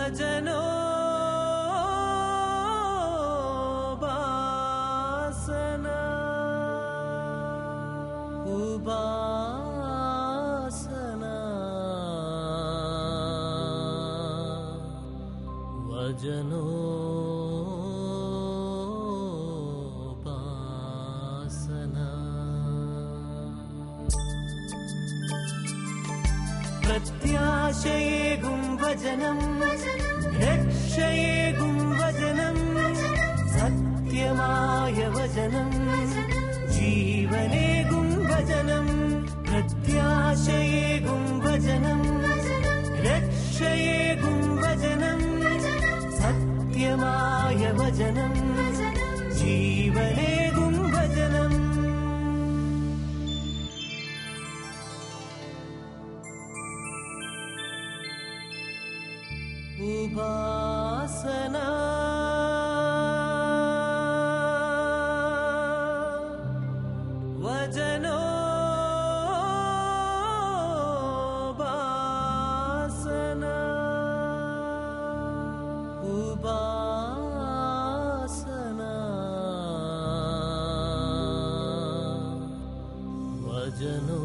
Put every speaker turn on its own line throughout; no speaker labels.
വചനോ ഉപാസന ഉപാസന വചനോ പ്രത്യാശയേകും വചനം രക്ഷയേകും വചനം സത്യമായ വചനം ജീവനേകും വചനം പ്രത്യാശയേകും വചനം രക്ഷയേകും വചനം സത്യമായ വചനം ജീവനേകും വചനം ഉപാസന വചനോ ഉപാസന ഉപാസന വചനോ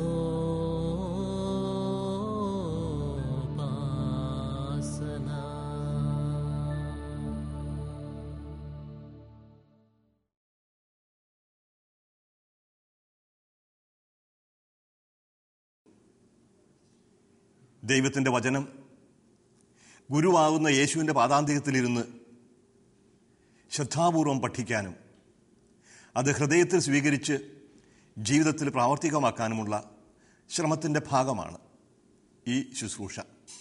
ദൈവത്തിൻ്റെ വചനം ഗുരുവാകുന്ന യേശുവിൻ്റെ പാതാന്തികത്തിലിരുന്ന് ശ്രദ്ധാപൂർവം പഠിക്കാനും അത് ഹൃദയത്തിൽ സ്വീകരിച്ച് ജീവിതത്തിൽ പ്രാവർത്തികമാക്കാനുമുള്ള ശ്രമത്തിൻ്റെ ഭാഗമാണ് ഈ ശുശ്രൂഷ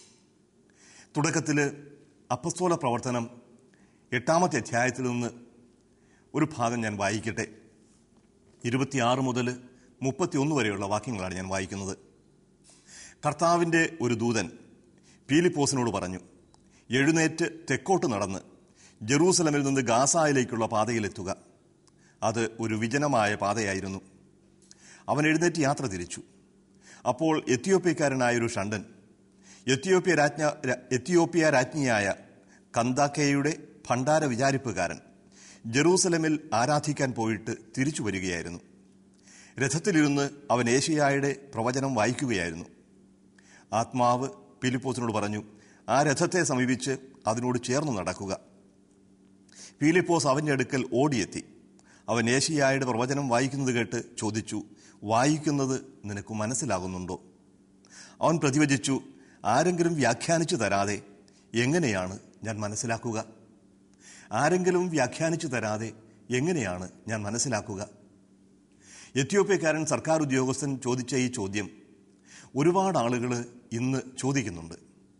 തുടക്കത്തിൽ അപ്പസ്തോല പ്രവർത്തനം എട്ടാമത്തെ അധ്യായത്തിൽ നിന്ന് ഒരു ഭാഗം ഞാൻ വായിക്കട്ടെ ഇരുപത്തിയാറ് മുതൽ മുപ്പത്തിയൊന്ന് വരെയുള്ള വാക്യങ്ങളാണ് ഞാൻ വായിക്കുന്നത് കർത്താവിൻ്റെ ഒരു ദൂതൻ പീലിപ്പോസിനോട് പറഞ്ഞു എഴുന്നേറ്റ് തെക്കോട്ട് നടന്ന് ജെറൂസലമിൽ നിന്ന് ഗാസായിലേക്കുള്ള പാതയിലെത്തുക അത് ഒരു വിജനമായ പാതയായിരുന്നു അവൻ എഴുന്നേറ്റ് യാത്ര തിരിച്ചു അപ്പോൾ എത്തിയോപ്യക്കാരനായ ഒരു ഷണ്ടൻ എത്തിയോപ്യ രാജ്ഞ ര- എത്തിയോപ്യ രാജ്ഞിയായ കന്താക്കയുടെ ഭണ്ഡാര വിചാരിപ്പുകാരൻ ജെറൂസലമിൽ ആരാധിക്കാൻ പോയിട്ട് തിരിച്ചു വരികയായിരുന്നു രഥത്തിലിരുന്ന് അവൻ ഏഷ്യായുടെ പ്രവചനം വായിക്കുകയായിരുന്നു ആത്മാവ് ഫിലിപ്പോസിനോട് പറഞ്ഞു ആ രഥത്തെ സമീപിച്ച് അതിനോട് ചേർന്ന് നടക്കുക ഫിലിപ്പോസ് അവൻ്റെ അടുക്കൽ ഓടിയെത്തി അവൻ ഏഷ്യായുടെ പ്രവചനം വായിക്കുന്നത് കേട്ട് ചോദിച്ചു വായിക്കുന്നത് നിനക്ക് മനസ്സിലാകുന്നുണ്ടോ അവൻ പ്രതിവചിച്ചു ആരെങ്കിലും വ്യാഖ്യാനിച്ചു തരാതെ എങ്ങനെയാണ് ഞാൻ മനസ്സിലാക്കുക ആരെങ്കിലും വ്യാഖ്യാനിച്ചു തരാതെ എങ്ങനെയാണ് ഞാൻ മനസ്സിലാക്കുക എത്യോപ്യക്കാരൻ സർക്കാർ ഉദ്യോഗസ്ഥൻ ചോദിച്ച ഈ ചോദ്യം ഒരുപാട് ആളുകൾ ഇന്ന് ചോദിക്കുന്നുണ്ട്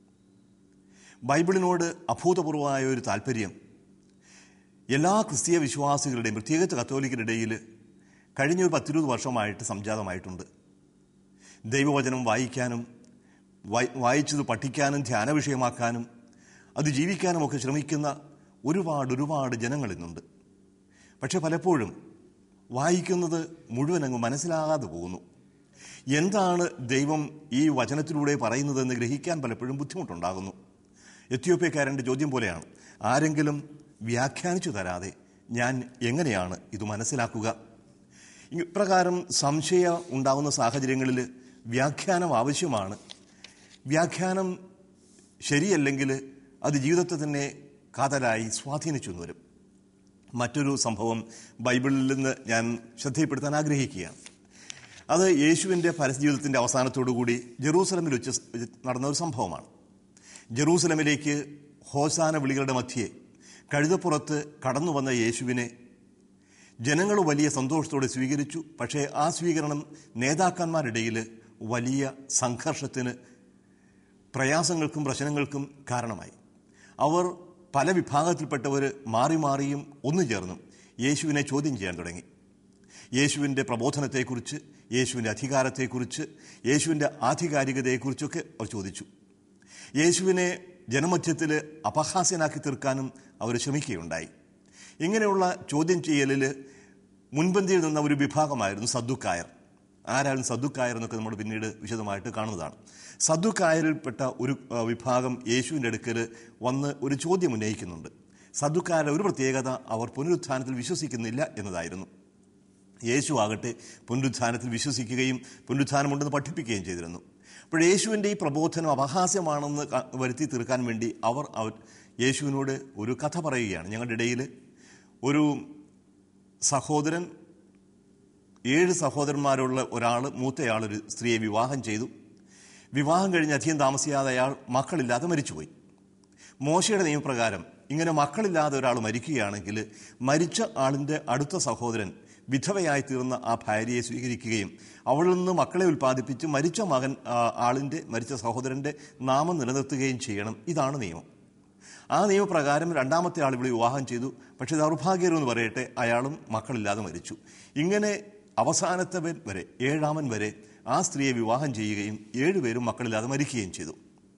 ബൈബിളിനോട് അഭൂതപൂർവമായ ഒരു താല്പര്യം എല്ലാ ക്രിസ്തീയ വിശ്വാസികളുടെയും പ്രത്യേകിച്ച് കത്തോലിക്കരുടെ ഇടയിൽ കഴിഞ്ഞ ഒരു പത്തിരുപത് വർഷമായിട്ട് സംജാതമായിട്ടുണ്ട് ദൈവവചനം വായിക്കാനും വായി- വായിച്ചത് പഠിക്കാനും ധ്യാന വിഷയമാക്കാനും അത് ജീവിക്കാനും ഒക്കെ ശ്രമിക്കുന്ന ഒരുപാട് ഒരുപാട് ജനങ്ങൾ ഇന്നുണ്ട് പക്ഷെ പലപ്പോഴും വായിക്കുന്നത് മുഴുവൻ അങ്ങ് മനസ്സിലാകാതെ പോകുന്നു എന്താണ് ദൈവം ഈ വചനത്തിലൂടെ പറയുന്നതെന്ന് ഗ്രഹിക്കാൻ പലപ്പോഴും ബുദ്ധിമുട്ടുണ്ടാകുന്നു എത്യോപ്യക്കാരൻ്റെ ചോദ്യം പോലെയാണ് ആരെങ്കിലും വ്യാഖ്യാനിച്ചു തരാതെ ഞാൻ എങ്ങനെയാണ് ഇത് മനസ്സിലാക്കുക ഇപ്രകാരം സംശയം ഉണ്ടാകുന്ന സാഹചര്യങ്ങളിൽ വ്യാഖ്യാനം ആവശ്യമാണ് വ്യാഖ്യാനം ശരിയല്ലെങ്കിൽ അത് ജീവിതത്തെ തന്നെ കാതലായി സ്വാധീനിച്ചു എന്ന് വരും മറ്റൊരു സംഭവം ബൈബിളിൽ നിന്ന് ഞാൻ ശ്രദ്ധയിൽപ്പെടുത്താൻ ആഗ്രഹിക്കുകയാണ് അത് യേശുവിൻ്റെ പരസ്യജീവിതത്തിൻ്റെ അവസാനത്തോടുകൂടി ജെറൂസലമിൽ വെച്ച് നടന്ന ഒരു സംഭവമാണ് ജെറൂസലമിലേക്ക് ഹോസാന വിളികളുടെ മധ്യേ കഴുതപ്പുറത്ത് കടന്നു വന്ന യേശുവിനെ ജനങ്ങൾ വലിയ സന്തോഷത്തോടെ സ്വീകരിച്ചു പക്ഷേ ആ സ്വീകരണം നേതാക്കന്മാരിടയിൽ വലിയ സംഘർഷത്തിന് പ്രയാസങ്ങൾക്കും പ്രശ്നങ്ങൾക്കും കാരണമായി അവർ പല വിഭാഗത്തിൽപ്പെട്ടവർ മാറി മാറിയും ഒന്നു ചേർന്നും യേശുവിനെ ചോദ്യം ചെയ്യാൻ തുടങ്ങി യേശുവിൻ്റെ പ്രബോധനത്തെക്കുറിച്ച് യേശുവിൻ്റെ അധികാരത്തെക്കുറിച്ച് യേശുവിൻ്റെ ആധികാരികതയെക്കുറിച്ചൊക്കെ അവർ ചോദിച്ചു യേശുവിനെ ജനമധ്യത്തിൽ അപഹാസ്യനാക്കി തീർക്കാനും അവർ ശ്രമിക്കുകയുണ്ടായി ഇങ്ങനെയുള്ള ചോദ്യം ചെയ്യലിൽ മുൻപന്തിയിൽ നിന്ന ഒരു വിഭാഗമായിരുന്നു സദ്ദുക്കായർ ആരാലും സദ്ദുക്കായർ എന്നൊക്കെ നമ്മൾ പിന്നീട് വിശദമായിട്ട് കാണുന്നതാണ് സദ്ദുക്കായരിൽപ്പെട്ട ഒരു ആ, വിഭാഗം യേശുവിൻ്റെ അടുക്കൽ വന്ന് ഒരു ചോദ്യം ഉന്നയിക്കുന്നുണ്ട് സദ്ദുക്കാരുടെ ഒരു പ്രത്യേകത അവർ പുനരുത്ഥാനത്തിൽ വിശ്വസിക്കുന്നില്ല എന്നതായിരുന്നു യേശു ആകട്ടെ പുനരുത്ഥാനത്തിൽ വിശ്വസിക്കുകയും പുനരുത്ഥാനമുണ്ടെന്ന് പഠിപ്പിക്കുകയും ചെയ്തിരുന്നു അപ്പോൾ യേശുവിൻ്റെ ഈ പ്രബോധനം അപഹാസ്യമാണെന്ന് ക- വരുത്തി തീർക്കാൻ വേണ്ടി അവർ അവർ യേശുവിനോട് ഒരു കഥ പറയുകയാണ് ഞങ്ങളുടെ ഇടയിൽ ഒരു സഹോദരൻ ഏഴ് സഹോദരന്മാരുള്ള ഒരാൾ മൂത്തയാൾ ഒരു സ്ത്രീയെ വിവാഹം ചെയ്തു വിവാഹം കഴിഞ്ഞ് അധികം താമസിയാതെ അയാൾ മക്കളില്ലാതെ മരിച്ചുപോയി മോശയുടെ നിയമപ്രകാരം ഇങ്ങനെ മക്കളില്ലാതെ ഒരാൾ മരിക്കുകയാണെങ്കിൽ മരിച്ച ആളിൻ്റെ അടുത്ത സഹോദരൻ വിധവയായി തീർന്ന ആ ഭാര്യയെ സ്വീകരിക്കുകയും അവളിൽ നിന്ന് മക്കളെ ഉൽപ്പാദിപ്പിച്ച് മരിച്ച മകൻ ആ, ആളിൻ്റെ മരിച്ച സഹോദരൻ്റെ നാമം നിലനിർത്തുകയും ചെയ്യണം ഇതാണ് നിയമം ആ നിയമപ്രകാരം രണ്ടാമത്തെ ആൾ ഇവിടെ വിവാഹം ചെയ്തു പക്ഷേ ദൗർഭാഗ്യരും എന്ന് പറയട്ടെ അയാളും മക്കളില്ലാതെ മരിച്ചു ഇങ്ങനെ അവസാനത്തവൻ വരെ ഏഴാമൻ വരെ ആ സ്ത്രീയെ വിവാഹം ചെയ്യുകയും ഏഴുപേരും മക്കളില്ലാതെ മരിക്കുകയും ചെയ്തു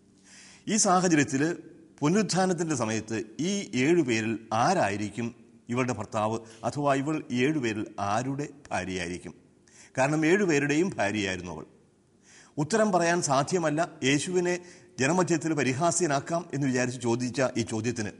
ഈ സാഹചര്യത്തിൽ പുനരുത്ഥാനത്തിൻ്റെ സമയത്ത് ഈ ഏഴുപേരിൽ ആരായിരിക്കും ഇവളുടെ ഭർത്താവ് അഥവാ ഇവൾ ഈ ഏഴുപേരിൽ ആരുടെ ഭാര്യയായിരിക്കും കാരണം ഏഴുപേരുടെയും ഭാര്യയായിരുന്നു അവൾ ഉത്തരം പറയാൻ സാധ്യമല്ല യേശുവിനെ ജനമധ്യത്തിൽ പരിഹാസ്യനാക്കാം എന്ന് വിചാരിച്ച് ചോദിച്ച ഈ ചോദ്യത്തിന്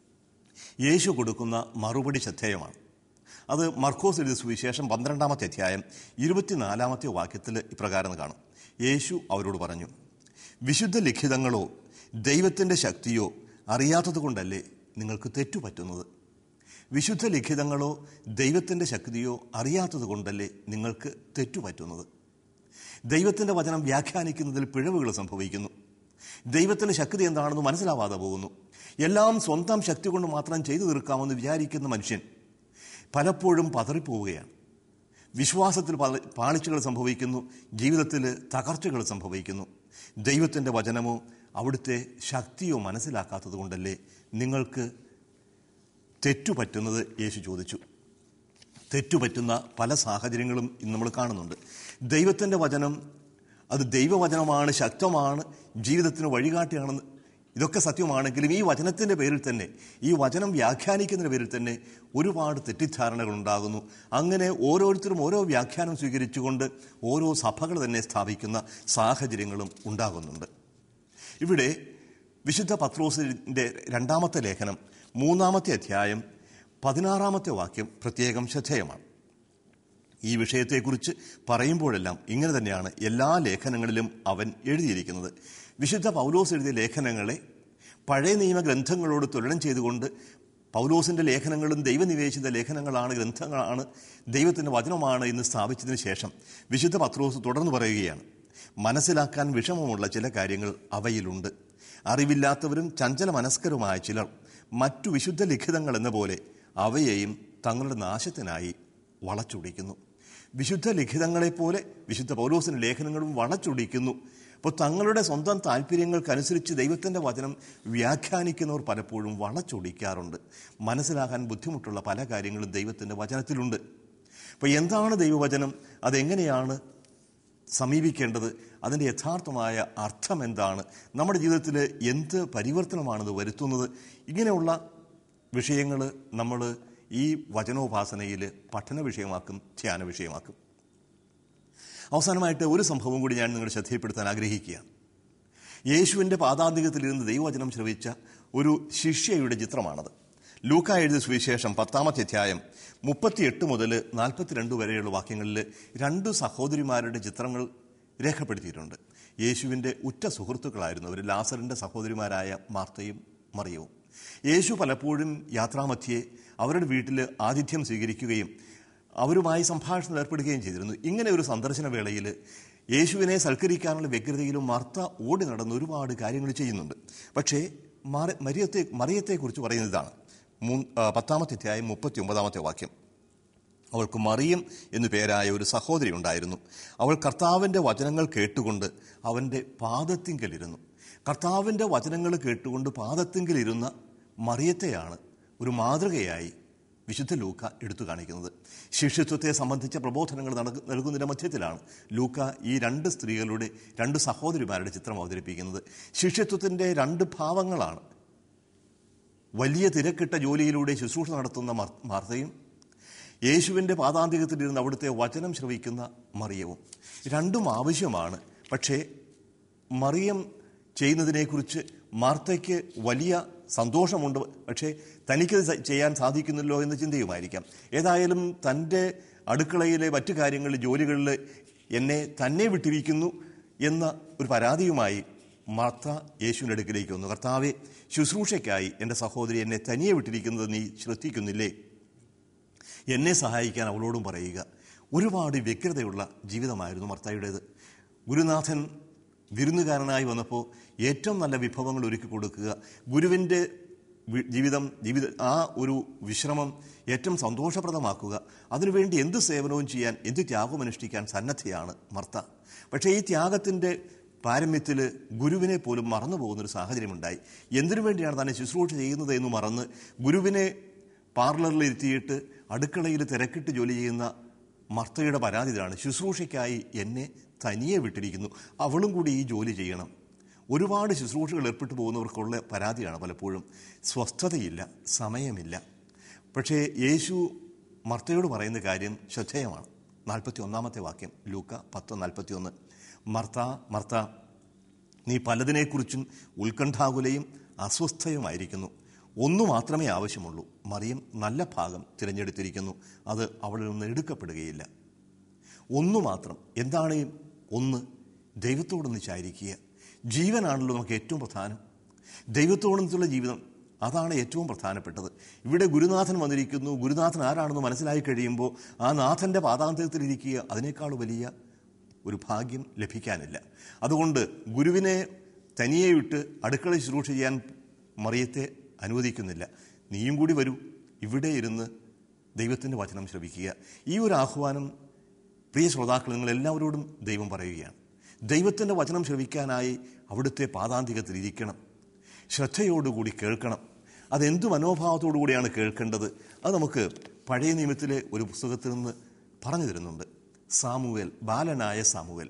യേശു കൊടുക്കുന്ന മറുപടി ശ്രദ്ധേയമാണ് അത് മർക്കോസ് എഴുതിയ സുവിശേഷം പന്ത്രണ്ടാമത്തെ അധ്യായം ഇരുപത്തിനാലാമത്തെ വാക്യത്തിൽ ഇപ്രകാരം കാണും യേശു അവരോട് പറഞ്ഞു വിശുദ്ധ ലിഖിതങ്ങളോ ദൈവത്തിൻ്റെ ശക്തിയോ അറിയാത്തത് കൊണ്ടല്ലേ നിങ്ങൾക്ക് തെറ്റുപറ്റുന്നത് വിശുദ്ധ ലിഖിതങ്ങളോ ദൈവത്തിൻ്റെ ശക്തിയോ അറിയാത്തത് കൊണ്ടല്ലേ നിങ്ങൾക്ക് തെറ്റുപറ്റുന്നത് ദൈവത്തിൻ്റെ വചനം വ്യാഖ്യാനിക്കുന്നതിൽ പിഴവുകൾ സംഭവിക്കുന്നു ദൈവത്തിൻ്റെ ശക്തി എന്താണെന്ന് മനസ്സിലാവാതെ പോകുന്നു എല്ലാം സ്വന്തം ശക്തി കൊണ്ട് മാത്രം ചെയ്തു തീർക്കാമെന്ന് വിചാരിക്കുന്ന മനുഷ്യൻ പലപ്പോഴും പതറിപ്പോവുകയാണ് വിശ്വാസത്തിൽ പല- പാളിച്ചകൾ സംഭവിക്കുന്നു ജീവിതത്തിൽ തകർച്ചകൾ സംഭവിക്കുന്നു ദൈവത്തിൻ്റെ വചനമോ അവിടുത്തെ ശക്തിയോ മനസ്സിലാക്കാത്തത് കൊണ്ടല്ലേ നിങ്ങൾക്ക് തെറ്റുപറ്റുന്നത് യേശു ചോദിച്ചു തെറ്റുപറ്റുന്ന പല സാഹചര്യങ്ങളും ഇന്ന് നമ്മൾ കാണുന്നുണ്ട് ദൈവത്തിൻ്റെ വചനം അത് ദൈവവചനമാണ് ശക്തമാണ് ജീവിതത്തിന് വഴികാട്ടിയാണെന്ന് ഇതൊക്കെ സത്യമാണെങ്കിലും ഈ വചനത്തിൻ്റെ പേരിൽ തന്നെ ഈ വചനം വ്യാഖ്യാനിക്കുന്നതിൻ്റെ പേരിൽ തന്നെ ഒരുപാട് തെറ്റിദ്ധാരണകൾ ഉണ്ടാകുന്നു അങ്ങനെ ഓരോരുത്തരും ഓരോ വ്യാഖ്യാനം സ്വീകരിച്ചുകൊണ്ട് ഓരോ സഭകൾ തന്നെ സ്ഥാപിക്കുന്ന സാഹചര്യങ്ങളും ഉണ്ടാകുന്നുണ്ട് ഇവിടെ വിശുദ്ധ പത്രോസിൻ്റെ രണ്ടാമത്തെ ലേഖനം മൂന്നാമത്തെ അധ്യായം പതിനാറാമത്തെ വാക്യം പ്രത്യേകം ശ്രദ്ധേയമാണ് ഈ വിഷയത്തെക്കുറിച്ച് പറയുമ്പോഴെല്ലാം ഇങ്ങനെ തന്നെയാണ് എല്ലാ ലേഖനങ്ങളിലും അവൻ എഴുതിയിരിക്കുന്നത് വിശുദ്ധ പൗലോസ് എഴുതിയ ലേഖനങ്ങളെ പഴയ നിയമ ഗ്രന്ഥങ്ങളോട് തുലനം ചെയ്തുകൊണ്ട് പൗലോസിൻ്റെ ലേഖനങ്ങളും ദൈവനിവേശിത ലേഖനങ്ങളാണ് ഗ്രന്ഥങ്ങളാണ് ദൈവത്തിൻ്റെ വചനമാണ് എന്ന് സ്ഥാപിച്ചതിന് ശേഷം വിശുദ്ധ പത്രോസ് തുടർന്ന് പറയുകയാണ് മനസ്സിലാക്കാൻ വിഷമമുള്ള ചില കാര്യങ്ങൾ അവയിലുണ്ട് അറിവില്ലാത്തവരും ചഞ്ചല മനസ്കരുമായ ചിലർ മറ്റു വിശുദ്ധ ലിഖിതങ്ങൾ എന്ന പോലെ അവയെയും തങ്ങളുടെ നാശത്തിനായി വളച്ചൊടിക്കുന്നു വിശുദ്ധ ലിഖിതങ്ങളെപ്പോലെ വിശുദ്ധ പൗലോസിൻ്റെ ലേഖനങ്ങളും വളച്ചൊടിക്കുന്നു അപ്പോൾ തങ്ങളുടെ സ്വന്തം താല്പര്യങ്ങൾക്കനുസരിച്ച് ദൈവത്തിൻ്റെ വചനം വ്യാഖ്യാനിക്കുന്നവർ പലപ്പോഴും വളച്ചൊടിക്കാറുണ്ട് മനസ്സിലാക്കാൻ ബുദ്ധിമുട്ടുള്ള പല കാര്യങ്ങളും ദൈവത്തിൻ്റെ വചനത്തിലുണ്ട് അപ്പോൾ എന്താണ് ദൈവവചനം അതെങ്ങനെയാണ് സമീപിക്കേണ്ടത് അതിൻ്റെ യഥാർത്ഥമായ അർത്ഥം എന്താണ് നമ്മുടെ ജീവിതത്തിൽ എന്ത് പരിവർത്തനമാണത് വരുത്തുന്നത് ഇങ്ങനെയുള്ള വിഷയങ്ങൾ നമ്മൾ ഈ വചനോപാസനയിൽ പഠന വിഷയമാക്കും ധ്യാന വിഷയമാക്കും അവസാനമായിട്ട് ഒരു സംഭവം കൂടി ഞാൻ നിങ്ങളുടെ ശ്രദ്ധയിൽപ്പെടുത്താൻ ആഗ്രഹിക്കുകയാണ് യേശുവിൻ്റെ പാതാന്തികത്തിലിരുന്ന് ദൈവവചനം ശ്രവിച്ച ഒരു ശിഷ്യയുടെ ചിത്രമാണത് ലൂക്ക എഴുതിയ സുവിശേഷം പത്താമത്തെ അധ്യായം മുപ്പത്തിയെട്ട് മുതൽ നാൽപ്പത്തിരണ്ട് വരെയുള്ള വാക്യങ്ങളിൽ രണ്ട് സഹോദരിമാരുടെ ചിത്രങ്ങൾ രേഖപ്പെടുത്തിയിട്ടുണ്ട് യേശുവിൻ്റെ ഉറ്റ സുഹൃത്തുക്കളായിരുന്നു അവർ ലാസറിൻ്റെ സഹോദരിമാരായ മാർത്തയും മറിയവും യേശു പലപ്പോഴും യാത്രാമധ്യേ അവരുടെ വീട്ടിൽ ആതിഥ്യം സ്വീകരിക്കുകയും അവരുമായി സംഭാഷണത്തിൽ ഏർപ്പെടുകയും ചെയ്തിരുന്നു ഇങ്ങനെ ഒരു സന്ദർശന വേളയിൽ യേശുവിനെ സൽക്കരിക്കാനുള്ള വ്യഗ്രതയിലും മർത്ത ഓടി നടന്ന് ഒരുപാട് കാര്യങ്ങൾ ചെയ്യുന്നുണ്ട് പക്ഷേ മറി- മരിയത്തെ മറിയത്തെക്കുറിച്ച് പറയുന്നത് ഇതാണ് മൂ ആ, പത്താമത്തെ അധ്യായം മുപ്പത്തി ഒമ്പതാമത്തെ വാക്യം അവൾക്ക് മറിയം എന്നു പേരായ ഒരു സഹോദരി ഉണ്ടായിരുന്നു അവൾ കർത്താവിൻ്റെ വചനങ്ങൾ കേട്ടുകൊണ്ട് അവൻ്റെ പാദത്തിങ്കലിരുന്നു കർത്താവിൻ്റെ വചനങ്ങൾ കേട്ടുകൊണ്ട് പാദത്തിങ്കലിരുന്ന മറിയത്തെയാണ് ഒരു മാതൃകയായി വിശുദ്ധ ലൂക്ക എടുത്തു കാണിക്കുന്നത് ശിഷ്യത്വത്തെ സംബന്ധിച്ച പ്രബോധനങ്ങൾ നട- നൽകുന്നതിൻ്റെ മധ്യത്തിലാണ് ലൂക്ക ഈ രണ്ട് സ്ത്രീകളുടെ രണ്ട് സഹോദരിമാരുടെ ചിത്രം അവതരിപ്പിക്കുന്നത് ശിഷ്യത്വത്തിൻ്റെ രണ്ട് ഭാവങ്ങളാണ് വലിയ തിരക്കിട്ട ജോലിയിലൂടെ ശുശ്രൂഷ നടത്തുന്ന മർ- മാർത്തയും യേശുവിൻ്റെ പാതാന്തികത്തിലിരുന്ന് അവിടുത്തെ വചനം ശ്രവിക്കുന്ന മറിയവും രണ്ടും ആവശ്യമാണ് പക്ഷേ മറിയം ചെയ്യുന്നതിനെക്കുറിച്ച് മാർത്തയ്ക്ക് വലിയ സന്തോഷമുണ്ട് പക്ഷേ തനിക്ക് ചെയ്യാൻ സാധിക്കുന്നില്ലോ എന്ന ചിന്തയുമായിരിക്കാം ഏതായാലും തൻ്റെ അടുക്കളയിലെ മറ്റു കാര്യങ്ങളിൽ ജോലികളിൽ എന്നെ തന്നെ വിട്ടിരിക്കുന്നു എന്ന ഒരു പരാതിയുമായി മാർത്ത യേശുവിൻ്റെ അടുക്കിലേക്ക് വന്നു കർത്താവെ ശുശ്രൂഷയ്ക്കായി എൻ്റെ സഹോദരി എന്നെ തനിയെ വിട്ടിരിക്കുന്നത് നീ ശ്രദ്ധിക്കുന്നില്ലേ എന്നെ സഹായിക്കാൻ അവളോടും പറയുക ഒരുപാട് വ്യഗ്രതയുള്ള ജീവിതമായിരുന്നു മർത്തായുടേത് ഗുരുനാഥൻ വിരുന്നുകാരനായി വന്നപ്പോൾ ഏറ്റവും നല്ല വിഭവങ്ങൾ ഒരുക്കി കൊടുക്കുക ഗുരുവിൻ്റെ വി- ജീവിതം ജീവിത ആ ഒരു വിശ്രമം ഏറ്റവും സന്തോഷപ്രദമാക്കുക അതിനുവേണ്ടി എന്ത് സേവനവും ചെയ്യാൻ എന്ത് ത്യാഗവും അനുഷ്ഠിക്കാൻ സന്നദ്ധയാണ് മർത്ത പക്ഷേ ഈ ത്യാഗത്തിൻ്റെ പാരമ്യത്തിൽ ഗുരുവിനെ പോലും മറന്നു പോകുന്നൊരു സാഹചര്യമുണ്ടായി എന്തിനു വേണ്ടിയാണ് തന്നെ ശുശ്രൂഷ ചെയ്യുന്നത് എന്ന് മറന്ന് ഗുരുവിനെ പാർലറിൽ ഇരുത്തിയിട്ട് അടുക്കളയിൽ തിരക്കിട്ട് ജോലി ചെയ്യുന്ന മർത്തയുടെ പരാതി ഇതാണ് ശുശ്രൂഷയ്ക്കായി എന്നെ തനിയെ വിട്ടിരിക്കുന്നു അവളും കൂടി ഈ ജോലി ചെയ്യണം ഒരുപാട് ശുശ്രൂഷകൾ ഏർപ്പെട്ടു പോകുന്നവർക്കുള്ള പരാതിയാണ് പലപ്പോഴും സ്വസ്ഥതയില്ല സമയമില്ല പക്ഷേ യേശു മർത്തയോട് പറയുന്ന കാര്യം ശ്രദ്ധേയമാണ് നാൽപ്പത്തി ഒന്നാമത്തെ വാക്യം ലൂക്ക പത്ത് നാൽപ്പത്തി ഒന്ന് മർത്ത മർത്ത നീ പലതിനെക്കുറിച്ചും ഉത്കണ്ഠാകുലയും അസ്വസ്ഥയുമായിരിക്കുന്നു ഒന്നു മാത്രമേ ആവശ്യമുള്ളൂ മറിയം നല്ല ഭാഗം തിരഞ്ഞെടുത്തിരിക്കുന്നു അത് അവളിൽ നിന്ന് എടുക്കപ്പെടുകയില്ല ഒന്നു മാത്രം എന്താണ് ഈ ഒന്ന് ദൈവത്തോടൊന്ന് ചാരിക്കുക ജീവനാണല്ലോ നമുക്ക് ഏറ്റവും പ്രധാനം ദൈവത്തോടൊന്നിച്ചുള്ള ജീവിതം അതാണ് ഏറ്റവും പ്രധാനപ്പെട്ടത് ഇവിടെ ഗുരുനാഥൻ വന്നിരിക്കുന്നു ഗുരുനാഥൻ ആരാണെന്ന് മനസ്സിലായി കഴിയുമ്പോൾ ആ നാഥൻ്റെ പാതാന്തരത്തിലിരിക്കുക അതിനേക്കാൾ വലിയ ഒരു ഭാഗ്യം ലഭിക്കാനില്ല അതുകൊണ്ട് ഗുരുവിനെ തനിയെ വിട്ട് അടുക്കള ശുശ്രൂഷ ചെയ്യാൻ മറിയത്തെ അനുവദിക്കുന്നില്ല നീയും കൂടി വരൂ ഇവിടെ ഇരുന്ന് ദൈവത്തിൻ്റെ വചനം ശ്രവിക്കുക ഈ ഒരു ആഹ്വാനം പ്രിയ ശ്രോതാക്കൾ നിങ്ങൾ എല്ലാവരോടും ദൈവം പറയുകയാണ് ദൈവത്തിൻ്റെ വചനം ശ്രവിക്കാനായി അവിടുത്തെ പാതാന്തികത്തിൽ ഇരിക്കണം ശ്രദ്ധയോടുകൂടി കേൾക്കണം അതെന്തു മനോഭാവത്തോടു കൂടിയാണ് കേൾക്കേണ്ടത് അത് നമുക്ക് പഴയ നിയമത്തിലെ ഒരു പുസ്തകത്തിൽ നിന്ന് പറഞ്ഞു തരുന്നുണ്ട് സാമുവേൽ ബാലനായ സാമുവേൽ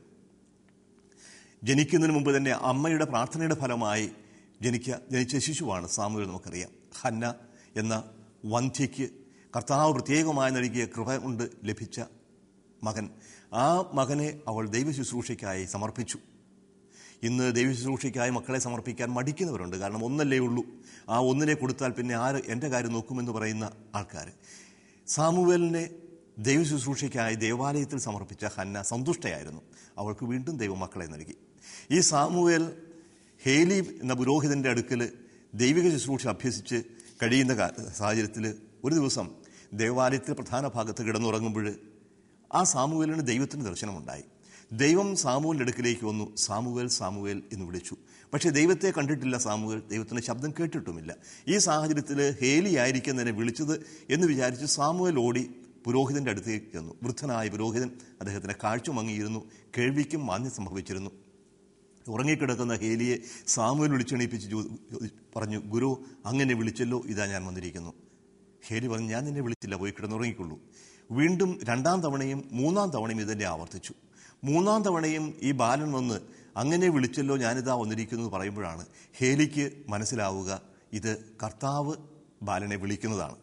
ജനിക്കുന്നതിന് മുമ്പ് തന്നെ അമ്മയുടെ പ്രാർത്ഥനയുടെ ഫലമായി ജനിക്ക ജനിച്ച ശിശുവാണ് സാമുവേൽ നമുക്കറിയാം ഹന്ന എന്ന വന്ധ്യയ്ക്ക് കർത്താവ് പ്രത്യേകമായി നൽകിയ കൃപ കൊണ്ട് ലഭിച്ച മകൻ ആ മകനെ അവൾ ദൈവ ശുശ്രൂഷയ്ക്കായി സമർപ്പിച്ചു ഇന്ന് ദൈവ ശുശ്രൂഷയ്ക്കായി മക്കളെ സമർപ്പിക്കാൻ മടിക്കുന്നവരുണ്ട് കാരണം ഒന്നല്ലേ ഉള്ളൂ ആ ഒന്നിനെ കൊടുത്താൽ പിന്നെ ആര് എൻ്റെ കാര്യം നോക്കുമെന്ന് പറയുന്ന ആൾക്കാർ സാമുവേലിനെ ദൈവ ശുശ്രൂഷയ്ക്കായി ദേവാലയത്തിൽ സമർപ്പിച്ച ഹന്ന സന്തുഷ്ടയായിരുന്നു അവൾക്ക് വീണ്ടും ദൈവം മക്കളെ നൽകി ഈ സാമുവേൽ ഹേലി എന്ന പുരോഹിതൻ്റെ അടുക്കൽ ദൈവിക ശുശ്രൂഷ അഭ്യസിച്ച് കഴിയുന്ന കാ- സാഹചര്യത്തിൽ ഒരു ദിവസം ദേവാലയത്തിൽ പ്രധാന ഭാഗത്ത് കിടന്നുറങ്ങുമ്പോൾ ആ സാമുവേലിന് ദൈവത്തിന് ദർശനമുണ്ടായി ദൈവം സാമുവേലിൻ്റെ അടുക്കിലേക്ക് വന്നു സാമുവേൽ സാമുവേൽ എന്ന് വിളിച്ചു പക്ഷേ ദൈവത്തെ കണ്ടിട്ടില്ല സാമുവേൽ ദൈവത്തിൻ്റെ ശബ്ദം കേട്ടിട്ടുമില്ല ഈ സാഹചര്യത്തിൽ ഹേലി ആയിരിക്കും തന്നെ വിളിച്ചത് എന്ന് വിചാരിച്ച് സാമുവേൽ ഓടി പുരോഹിതൻ്റെ അടുത്തേക്ക് ചെന്നു വൃദ്ധനായ പുരോഹിതൻ അദ്ദേഹത്തിൻ്റെ കാഴ്ച മങ്ങിയിരുന്നു കേൾവിക്കും മാന്യം സംഭവിച്ചിരുന്നു ഉറങ്ങിക്കിടക്കുന്ന ഹേലിയെ സാമുവേൽ വിളിച്ചെണീപ്പിച്ച് ചോ- പറഞ്ഞു ഗുരു അങ്ങനെ വിളിച്ചല്ലോ ഇതാ ഞാൻ വന്നിരിക്കുന്നു ഹേലി പറഞ്ഞു ഞാൻ നിന്നെ വിളിച്ചില്ല പോയി കിടന്നുറങ്ങിക്കൊള്ളൂ വീണ്ടും രണ്ടാം തവണയും മൂന്നാം തവണയും ഇതന്നെ ആവർത്തിച്ചു മൂന്നാം തവണയും ഈ ബാലൻ വന്ന് അങ്ങനെ വിളിച്ചല്ലോ ഞാനിതാ വന്നിരിക്കുന്നു എന്ന് പറയുമ്പോഴാണ് ഹേലിക്ക് മനസ്സിലാവുക ഇത് കർത്താവ് ബാലനെ വിളിക്കുന്നതാണ്